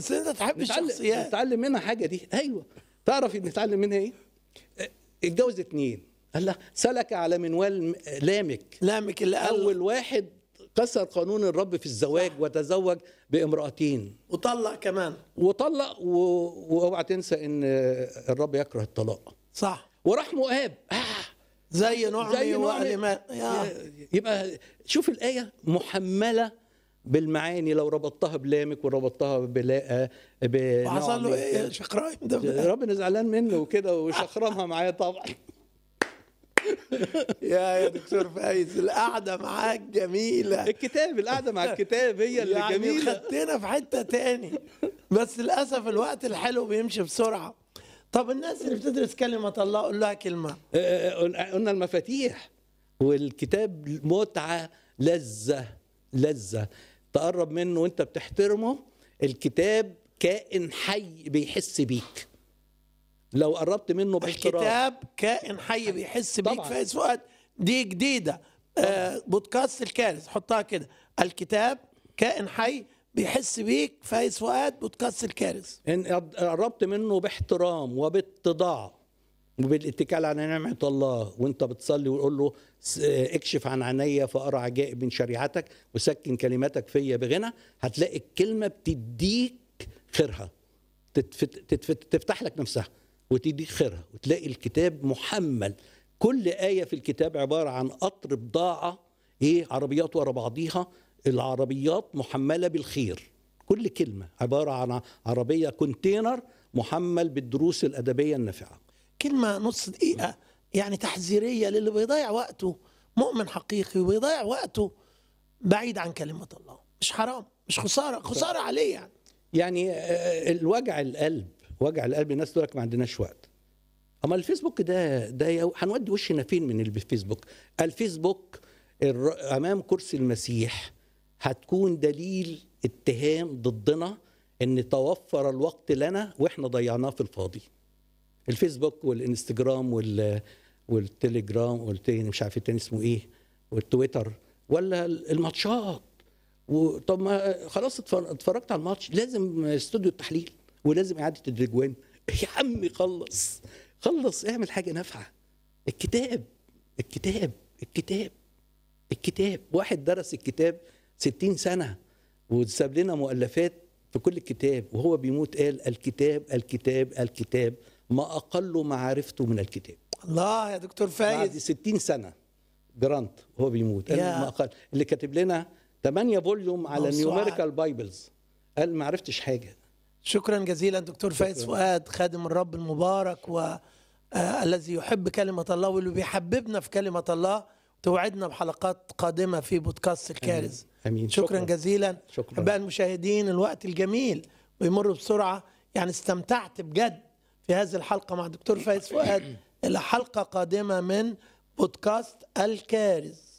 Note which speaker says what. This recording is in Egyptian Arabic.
Speaker 1: بس انت تحب
Speaker 2: نتعلم
Speaker 1: الشخصيات
Speaker 2: نتعلم منها حاجه دي ايوه تعرف ان نتعلم منها ايه اه، اتجوز اتنين قال لها سلك على منوال م- لامك
Speaker 1: لامك اللي قال
Speaker 2: اول واحد كسر قانون الرب في الزواج وتزوج بامرأتين
Speaker 1: وطلق كمان
Speaker 2: وطلق و- واوعى تنسى ان الرب يكره الطلاق
Speaker 1: صح
Speaker 2: وراح مؤاب آه
Speaker 1: زي نعمي
Speaker 2: زي
Speaker 1: وأهل
Speaker 2: نعمي.
Speaker 1: ما يا
Speaker 2: يبقى شوف الآية محملة بالمعاني لو ربطتها بلامك وربطتها بلا ب
Speaker 1: وحصل له ايه يا شيخ ابراهيم ده
Speaker 2: ربنا زعلان منه وكده وشخرمها معايا طبعا
Speaker 1: يا يا دكتور فايز القعده معاك جميله
Speaker 2: الكتاب القعده مع الكتاب هي اللي
Speaker 1: يعني
Speaker 2: جميله
Speaker 1: خدتنا في حته تاني بس للاسف الوقت الحلو بيمشي بسرعه طب الناس اللي بتدرس كلمه الله قول لها كلمه
Speaker 2: آه، قلنا المفاتيح والكتاب متعه لذه لذه تقرب منه وانت بتحترمه الكتاب كائن حي بيحس بيك لو قربت منه باحترام
Speaker 1: الكتاب كائن حي بيحس بيك
Speaker 2: طبعاً.
Speaker 1: فايز فؤاد دي جديده آه بودكاست الكارث حطها كده الكتاب كائن حي بيحس بيك فايز فؤاد بودكاست الكارث
Speaker 2: ان قربت منه باحترام وباتضاع وبالاتكال على نعمة الله وانت بتصلي وتقول له س- اكشف عن عيني فارى عجائب من شريعتك وسكن كلماتك فيا بغنى هتلاقي الكلمة بتديك خيرها تتفت تتفت تفتح لك نفسها وتديك خيرها وتلاقي الكتاب محمل كل آية في الكتاب عبارة عن قطر بضاعة ايه عربيات ورا بعضيها العربيات محملة بالخير كل كلمة عبارة عن عربية كونتينر محمل بالدروس الأدبية النافعة
Speaker 1: كلمه نص دقيقه يعني تحذيريه للي بيضيع وقته مؤمن حقيقي وبيضيع وقته بعيد عن كلمه الله مش حرام مش خساره خساره عليه يعني
Speaker 2: يعني آه، الوجع القلب وجع القلب الناس تقول لك ما عندناش وقت اما الفيسبوك ده ده يو- هنودي وشنا فين من الفيسبوك الفيسبوك الر- امام كرسي المسيح هتكون دليل اتهام ضدنا ان توفر الوقت لنا واحنا ضيعناه في الفاضي الفيسبوك والانستجرام وال والتليجرام والتاني مش عارف التاني اسمه ايه والتويتر ولا الماتشات و- طب ما خلاص اتفر- اتفرجت على الماتش لازم استوديو التحليل ولازم اعاده الاجوان يا عمي خلص خلص اعمل حاجه نافعه الكتاب الكتاب الكتاب الكتاب واحد درس الكتاب ستين سنه وساب لنا مؤلفات في كل الكتاب وهو بيموت قال الكتاب الكتاب الكتاب ما اقل معرفته من الكتاب
Speaker 1: الله يا دكتور
Speaker 2: بعد
Speaker 1: فايز
Speaker 2: 60 سنه جرانت هو بيموت قال
Speaker 1: يا.
Speaker 2: ما أقل اللي كاتب لنا 8 فوليوم على
Speaker 1: موسوعة.
Speaker 2: النيوميريكال بايبلز قال ما عرفتش حاجه
Speaker 1: شكرا جزيلا دكتور فايز فؤاد خادم الرب المبارك والذي يحب كلمة الله واللي بيحببنا في كلمة الله توعدنا بحلقات قادمة في بودكاست الكارث
Speaker 2: امين
Speaker 1: شكرا,
Speaker 2: شكرا
Speaker 1: جزيلا
Speaker 2: شكراً.
Speaker 1: أحباء المشاهدين الوقت الجميل بيمر بسرعة يعني استمتعت بجد في هذه الحلقة مع دكتور فايز فؤاد إلى حلقة قادمة من بودكاست الكارث